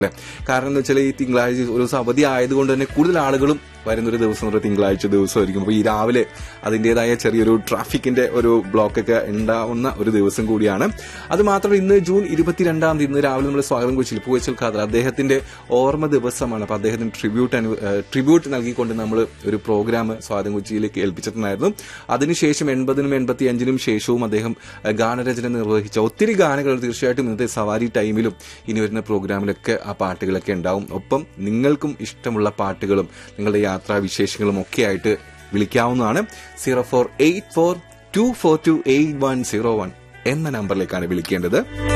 അല്ലേ? കാരണം എന്ന് വെച്ചാൽ ഈ തിങ്കളാഴ്ച ഒരു ദിവസം അവധി ആയതുകൊണ്ട് തന്നെ കൂടുതൽ ആളുകളും വരുന്നൊരു ദിവസം എന്ന് പറയുന്നത് തിങ്കളാഴ്ച ദിവസമായിരിക്കും അപ്പോൾ ഈ രാവിലെ അതിൻ്റെതായ ചെറിയൊരു ട്രാഫിക്കിന്റെ ഒരു ബ്ലോക്കൊക്കെ ഉണ്ടാവുന്ന ഒരു ദിവസം കൂടിയാണ് അത് മാത്രമല്ല ഇന്ന് ജൂൺ ഇരുപത്തിരണ്ടാം തീയതി ഇന്ന് രാവിലെ നമ്മൾ സ്വാഗതം കൊച്ചിയിൽ പൂവച്ചൽ ഖാദർ അദ്ദേഹത്തിന്റെ ഓർമ്മ ദിവസമാണ് അപ്പോൾ അദ്ദേഹത്തിന് ട്രിബ്യൂട്ട് അനു ട്രിബ്യൂട്ട് നൽകിക്കൊണ്ട് നമ്മൾ ഒരു പ്രോഗ്രാം സ്വാഗതം കൊച്ചിയിലേക്ക് ഏൽപ്പിച്ചിട്ടുണ്ടായിരുന്നു അതിനുശേഷം എൺപതിനും എൺപത്തി അഞ്ചിനും ശേഷവും അദ്ദേഹം ഏഹ്, ഗാനരചന നിർവഹിച്ച ഒത്തിരി ഗാനങ്ങൾ തീർച്ചയായിട്ടും ഇന്നത്തെ സവാരി ടൈമിലും ഇനി വരുന്ന പ്രോഗ്രാമിലൊക്കെ ആ പാട്ടുകളൊക്കെ ഉണ്ടാവും ഒപ്പം നിങ്ങൾക്കും ഇഷ്ടമുള്ള പാട്ടുകളും നിങ്ങളുടെ യാത്രാ വിശേഷങ്ങളും ഒക്കെ ആയിട്ട് വിളിക്കാവുന്നതാണ് zero four eight four two four two eight one zero one എന്ന നമ്പറിലേക്കാണ് വിളിക്കേണ്ടത്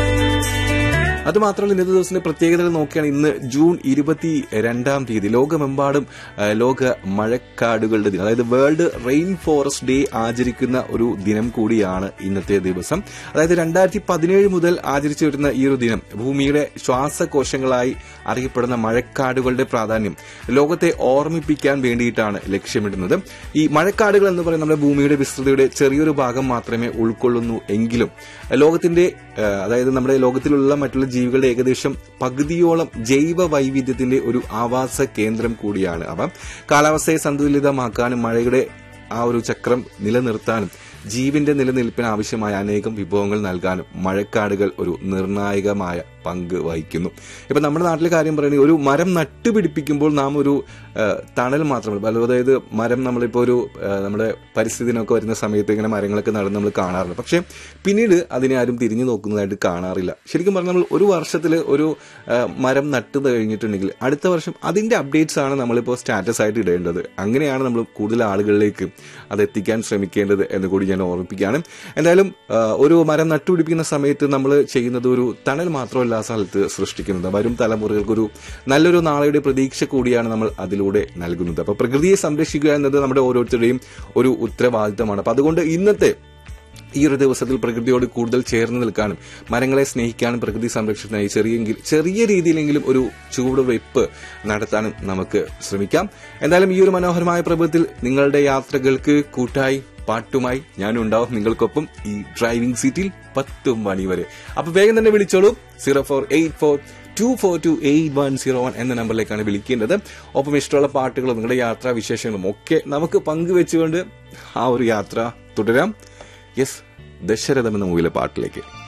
അത് മാത്രമല്ല ഇന്നത്തെ ദിവസത്തിന്റെ പ്രത്യേകതകൾ നോക്കുകയാണ് ഇന്ന് ജൂൺ ഇരുപത്തി രണ്ടാം തീയതി ലോകമെമ്പാടും ആ, ലോക മഴക്കാടുകളുടെ ദിനം അതായത് വേൾഡ് റെയിൻ ഫോറസ്റ്റ് ഡേ ആചരിക്കുന്ന ഒരു ദിനം കൂടിയാണ് ഇന്നത്തെ ദിവസം അതായത് രണ്ടായിരത്തി പതിനേഴ് മുതൽ ആചരിച്ചു വരുന്ന ഈ ഒരു ദിനം ഭൂമിയുടെ ശ്വാസകോശങ്ങളായി അറിയപ്പെടുന്ന മഴക്കാടുകളുടെ പ്രാധാന്യം ലോകത്തെ ഓർമ്മിപ്പിക്കാൻ വേണ്ടിയിട്ടാണ് ലക്ഷ്യമിടുന്നത് ഈ മഴക്കാടുകൾ എന്ന് പറയുന്നത് നമ്മുടെ ഭൂമിയുടെ വിസ്തൃതിയുടെ ചെറിയൊരു ഭാഗം മാത്രമേ ഉൾക്കൊള്ളുന്നു എങ്കിലും ലോകത്തിന്റെ ആ, അതായത് നമ്മുടെ ലോകത്തിലുള്ള മറ്റുള്ള ജീവികളുടെ ഏകദേശം പകുതിയോളം ജൈവ വൈവിധ്യത്തിന്റെ ഒരു ആവാസ കേന്ദ്രം കൂടിയാണ് അവ കാലാവസ്ഥയെ സന്തുലിതമാക്കാനും മഴയുടെ ആ ഒരു ചക്രം നിലനിർത്താനും ജീവന്റെ നിലനിൽപ്പിന് ആവശ്യമായ അനേകം വിഭവങ്ങൾ നൽകാനും മഴക്കാടുകൾ ഒരു നിർണായകമായ പങ്ക് വഹിക്കുന്നു ഇപ്പൊ നമ്മുടെ നാട്ടിലെ കാര്യം പറയുന്നത് ഒരു മരം നട്ടുപിടിപ്പിക്കുമ്പോൾ നാം ഒരു ആ, തണൽ മാത്രമല്ല പല- അതായത് മരം നമ്മളിപ്പോ ഒരു ആ, നമ്മുടെ പരിസ്ഥിതിനൊക്കെ വരുന്ന സമയത്ത് ഇങ്ങനെ മരങ്ങളൊക്കെ നടന്ന് നമ്മൾ കാണാറുണ്ട് പക്ഷെ പിന്നീട് അതിനെ ആരും തിരിഞ്ഞു നോക്കുന്നതായിട്ട് കാണാറില്ല ശരിക്കും പറഞ്ഞാൽ നമ്മൾ ഒരു വർഷത്തിൽ ഒരു ആ, മരം നട്ടു കഴിഞ്ഞിട്ടുണ്ടെങ്കിൽ അടുത്ത വർഷം അതിന്റെ അപ്ഡേറ്റ്സ് ആണ് നമ്മളിപ്പോൾ സ്റ്റാറ്റസ് ആയിട്ട് ഇടേണ്ടത് അങ്ങനെയാണ് നമ്മൾ കൂടുതൽ ആളുകളിലേക്ക് അത് എത്തിക്കാൻ ശ്രമിക്കേണ്ടത് എന്ന് കൂടി ഞാൻ ഓർമ്മിപ്പിക്കുകയാണ് എന്തായാലും ആ, ഒരു മരം നട്ടുപിടിപ്പിക്കുന്ന സമയത്ത് നമ്മൾ ചെയ്യുന്നത് ഒരു തണൽ മാത്രമല്ല ആ സ്ഥലത്ത് സൃഷ്ടിക്കുന്നത് വരും തലമുറകൾക്ക് ഒരു നല്ലൊരു നാളെയുടെ പ്രതീക്ഷ കൂടിയാണ് നമ്മൾ അതിലൂടെ നൽകുന്നത് അപ്പൊ പ്രകൃതിയെ സംരക്ഷിക്കുക എന്നത് നമ്മുടെ ഓരോരുത്തരുടെയും ഒരു ഉത്തരവാദിത്തമാണ് അപ്പൊ അതുകൊണ്ട് ഇന്നത്തെ ഈ ഒരു ദിവസത്തിൽ പ്രകൃതിയോട് കൂടുതൽ ചേർന്ന് നിൽക്കാനും മരങ്ങളെ സ്നേഹിക്കാനും പ്രകൃതി സംരക്ഷണത്തിനായി ചെറിയെങ്കിൽ ചെറിയ രീതിയിലെങ്കിലും ഒരു ചുവടുവയ്പ് നടത്താനും നമുക്ക് ശ്രമിക്കാം എന്തായാലും ഈ ഒരു മനോഹരമായ പ്രഭത്തിൽ നിങ്ങളുടെ യാത്രകൾക്ക് കൂട്ടായി പാട്ടുമായി ഞാനും ഉണ്ടാവും നിങ്ങൾക്കൊപ്പം ഈ ഡ്രൈവിംഗ് സീറ്റിൽ പത്ത് മണി വരെ അപ്പൊ വേഗം തന്നെ വിളിച്ചോളൂ zero four eight four two four two eight one zero one എന്ന നമ്പറിലേക്കാണ് വിളിക്കേണ്ടത് ഒപ്പം ഇഷ്ടമുള്ള പാട്ടുകളും നിങ്ങളുടെ യാത്രാ വിശേഷങ്ങളും ഒക്കെ നമുക്ക് പങ്കുവെച്ചുകൊണ്ട് ആ ഒരു യാത്ര തുടരാം യെസ് ദശരഥം എന്ന മൂവിലെ പാട്ടിലേക്ക്